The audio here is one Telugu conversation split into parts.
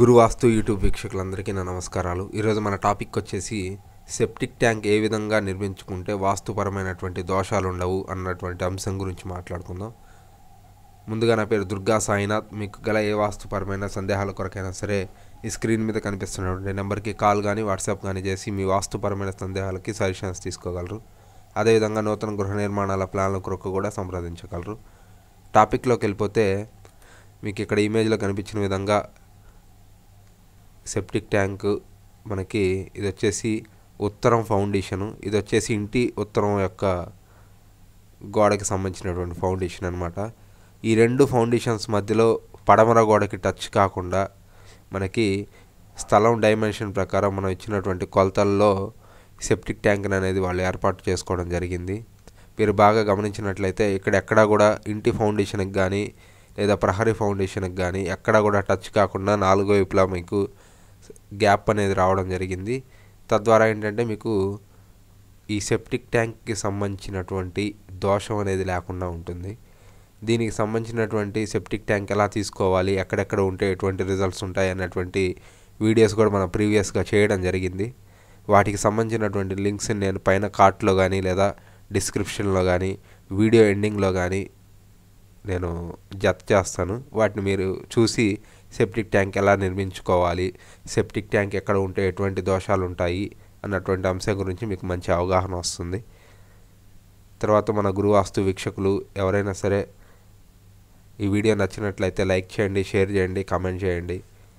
గురువాస్తు యూట్యూబ్ వీక్షకులందరికీ నా నమస్కారాలు ఈరోజు మన టాపిక్ వచ్చేసి సెప్టిక్ ట్యాంక్ ఏ విధంగా నిర్మించుకుంటే వాస్తుపరమైనటువంటి దోషాలు ఉండవు అన్నటువంటి అంశం గురించి మాట్లాడుకుందాం ముందుగా నా పేరు దుర్గా సాయినాథ్ మీకు గల ఏ వాస్తుపరమైన సందేహాల కొరకైనా సరే ఈ స్క్రీన్ మీద కనిపిస్తున్నటువంటి నెంబర్కి కాల్ కానీ వాట్సాప్ కానీ చేసి మీ వాస్తుపరమైన సందేహాలకి సజెషన్స్ తీసుకోగలరు అదేవిధంగా నూతన గృహ నిర్మాణాల ప్లాన్ల కొరకు కూడా సంప్రదించగలరు టాపిక్లోకి వెళ్ళిపోతే మీకు ఇక్కడ ఇమేజ్లో కనిపించిన విధంగా సెప్టిక్ ట్యాంక్ మనకి ఇది వచ్చేసి ఉత్తరం ఫౌండేషను ఇది వచ్చేసి ఇంటి ఉత్తరం యొక్క గోడకి సంబంధించినటువంటి ఫౌండేషన్ అనమాట ఈ రెండు ఫౌండేషన్స్ మధ్యలో పడమర గోడకి టచ్ కాకుండా మనకి స్థలం డైమెన్షన్ ప్రకారం మనం ఇచ్చినటువంటి కొలతల్లో సెప్టిక్ ట్యాంక్ అనేది వాళ్ళు ఏర్పాటు చేసుకోవడం జరిగింది మీరు బాగా గమనించినట్లయితే ఇక్కడ ఎక్కడా కూడా ఇంటి ఫౌండేషన్కి కానీ లేదా ప్రహరీ ఫౌండేషన్కి కానీ ఎక్కడా కూడా టచ్ కాకుండా నాలుగో వైపులా మీకు గ్యాప్ అనేది రావడం జరిగింది తద్వారా ఏంటంటే మీకు ఈ సెప్టిక్ ట్యాంక్కి సంబంధించినటువంటి దోషం అనేది లేకుండా ఉంటుంది దీనికి సంబంధించినటువంటి సెప్టిక్ ట్యాంక్ ఎలా తీసుకోవాలి ఎక్కడెక్కడ ఉంటే ఎటువంటి రిజల్ట్స్ ఉంటాయి అన్నటువంటి వీడియోస్ కూడా మనం ప్రీవియస్గా చేయడం జరిగింది వాటికి సంబంధించినటువంటి లింక్స్ నేను పైన కార్ట్లో కానీ లేదా డిస్క్రిప్షన్లో కానీ వీడియో ఎండింగ్లో కానీ నేను జత చేస్తాను వాటిని మీరు చూసి సెప్టిక్ ట్యాంక్ ఎలా నిర్మించుకోవాలి సెప్టిక్ ట్యాంక్ ఎక్కడ ఉంటే ఎటువంటి దోషాలు ఉంటాయి అన్నటువంటి అంశం గురించి మీకు మంచి అవగాహన వస్తుంది తర్వాత మన గురువాస్తు వీక్షకులు ఎవరైనా సరే ఈ వీడియో నచ్చినట్లయితే లైక్ చేయండి షేర్ చేయండి కామెంట్ చేయండి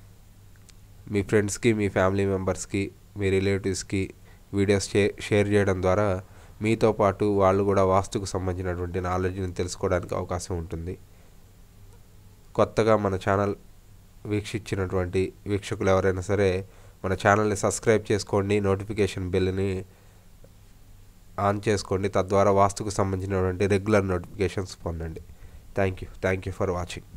మీ ఫ్రెండ్స్కి మీ ఫ్యామిలీ మెంబర్స్కి మీ రిలేటివ్స్కి వీడియోస్ షే షేర్ చేయడం ద్వారా మీతో పాటు వాళ్ళు కూడా వాస్తుకు సంబంధించినటువంటి నాలెడ్జ్ని తెలుసుకోవడానికి అవకాశం ఉంటుంది కొత్తగా మన ఛానల్ వీక్షించినటువంటి వీక్షకులు ఎవరైనా సరే మన ఛానల్ని సబ్స్క్రైబ్ చేసుకోండి నోటిఫికేషన్ బిల్ని ఆన్ చేసుకోండి తద్వారా వాస్తుకు సంబంధించినటువంటి రెగ్యులర్ నోటిఫికేషన్స్ పొందండి thank you thank you for watching